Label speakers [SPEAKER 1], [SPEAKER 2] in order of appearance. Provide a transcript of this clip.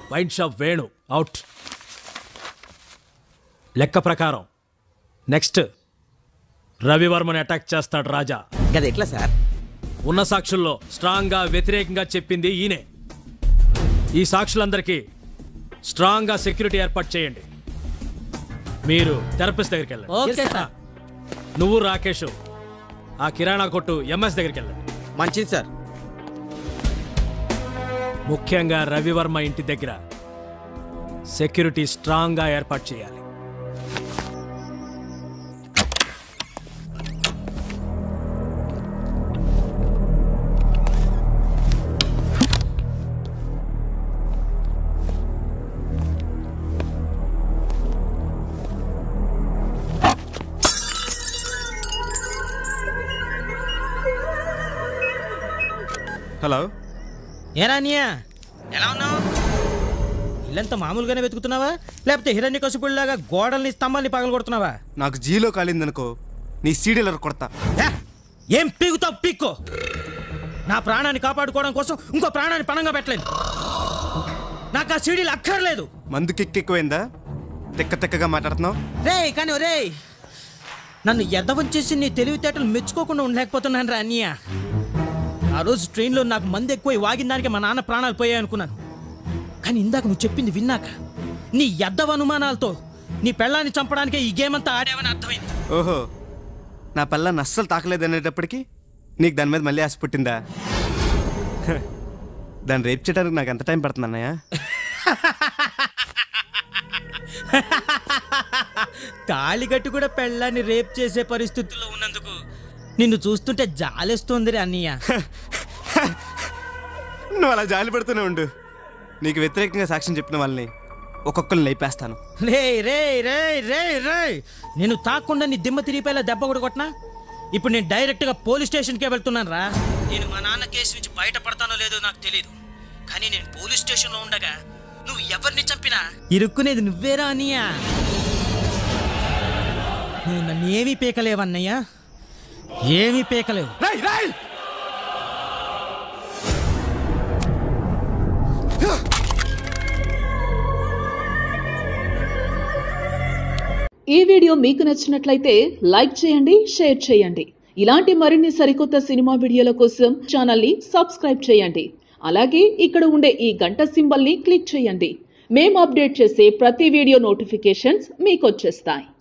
[SPEAKER 1] Wine shop Venu out లెక్క ప్రకారం next రవివర్మని attack చేస్తాడు రాజా
[SPEAKER 2] గది ఎట్లా సార్
[SPEAKER 1] ఉన్న సాక్షుల్లో స్ట్రాంగ్గా వ్యతిరేకంగా చెప్పింది ఈయనే ఈ సాక్షులందరికీ స్ట్రాంగ్గా సెక్యూరిటీ ఏర్పాటు చేయండి మీరు థెరపిస్ట్ దగ్గరికి వెళ్ళండి
[SPEAKER 2] ఓకే సార్
[SPEAKER 1] నువ్వు రాకేష్ ఆ కిరాణా కొట్టు ఎంఎస్ దగ్గరికి వెళ్ళండి
[SPEAKER 2] మంచిది సార్
[SPEAKER 1] ముఖ్యంగా రవివర్మ ఇంటి దగ్గర సెక్యూరిటీ స్ట్రాంగ్గా ఏర్పాటు చేయాలి
[SPEAKER 3] హలో
[SPEAKER 2] ఏరా అన్నయ్య ఎలా ఉన్నావు ఇల్లంతా మామూలుగానే వెతుకుతున్నావా లేకపోతే హిరణ్య కసుపుడిలాగా గోడల్ని స్తంభాల్ని పగలు కొడుతున్నావా
[SPEAKER 3] నాకు జీలో కాలిందనుకో నీ సీడీలర్ కొడతా
[SPEAKER 2] ఏ? ఏం పీకుతావు పీక్కో నా ప్రాణాన్ని కాపాడుకోవడం కోసం ఇంకో ప్రాణాన్ని పణంగా పెట్టలేదు నాకు ఆ సీడీలు అక్కర్లేదు
[SPEAKER 3] మందు కిక్కెక్కువైందా తిక్క తిక్కగా మాట్లాడుతున్నావు
[SPEAKER 2] రే కానీ రే నన్ను ఎద్దవం చేసి నీ తెలివితేటలు మెచ్చుకోకుండా ఉండలేకపోతున్నాను రా అన్నయ్య ఆ రోజు ట్రైన్లో నాకు మంది ఎక్కువ వాగిన దానికి మా నాన్న ప్రాణాలు పోయాయి అనుకున్నాను కానీ ఇందాక నువ్వు చెప్పింది విన్నాక నీ ఎద్దవ అనుమానాలతో నీ పెళ్ళాన్ని చంపడానికే ఈ గేమ్ అంతా ఆడావని అర్థమైంది
[SPEAKER 3] ఓహో నా పిల్లని అస్సలు తాకలేదు అనేటప్పటికి నీకు దాని మీద మళ్ళీ ఆశ పుట్టిందా హ, దాన్ని రేపు చేయడానికి నాకు ఎంత టైం పడుతుంది అన్నయ్య
[SPEAKER 2] తాళి కట్టి కూడా పెళ్ళాన్ని రేప్ చేసే పరిస్థితుల్లో ఉన్నందుకు నిన్ను చూస్తుంటే జాలేస్తుంది రే అన్నయ్య
[SPEAKER 3] నువ్వు అలా జాలి పడుతూనే ఉండు నీకు వ్యతిరేకంగా సాక్ష్యం చెప్పిన వాళ్ళని ఒక్కొక్కరిని లేపేస్తాను
[SPEAKER 2] రే రే రే రే రే నేను తాకుండా నీ దిమ్మ తిరిగిపోయేలా దెబ్బ కూడా కొట్టినా ఇప్పుడు నేను డైరెక్ట్గా పోలీస్ స్టేషన్కే వెళ్తున్నాను రా నేను మా నాన్న కేసు నుంచి బయటపడతానో లేదో నాకు తెలియదు కానీ నేను పోలీస్ స్టేషన్లో ఉండగా నువ్వు ఎవరిని చంపినా ఇరుక్కునేది నువ్వేరా అన్నయ్య నువ్వు నన్ను ఏమీ పీకలేవన్నయ్య ఏమీ పీకలేవు
[SPEAKER 4] ఈ వీడియో మీకు నచ్చినట్లయితే లైక్ చేయండి షేర్ చేయండి ఇలాంటి మరిన్ని సరికొత్త సినిమా వీడియోల కోసం ఛానల్ని సబ్స్క్రైబ్ చేయండి అలాగే ఇక్కడ ఉండే ఈ గంట సింబల్ని క్లిక్ చేయండి మేము అప్డేట్ చేసే ప్రతి వీడియో నోటిఫికేషన్స్ మీకు వచ్చేస్తాయి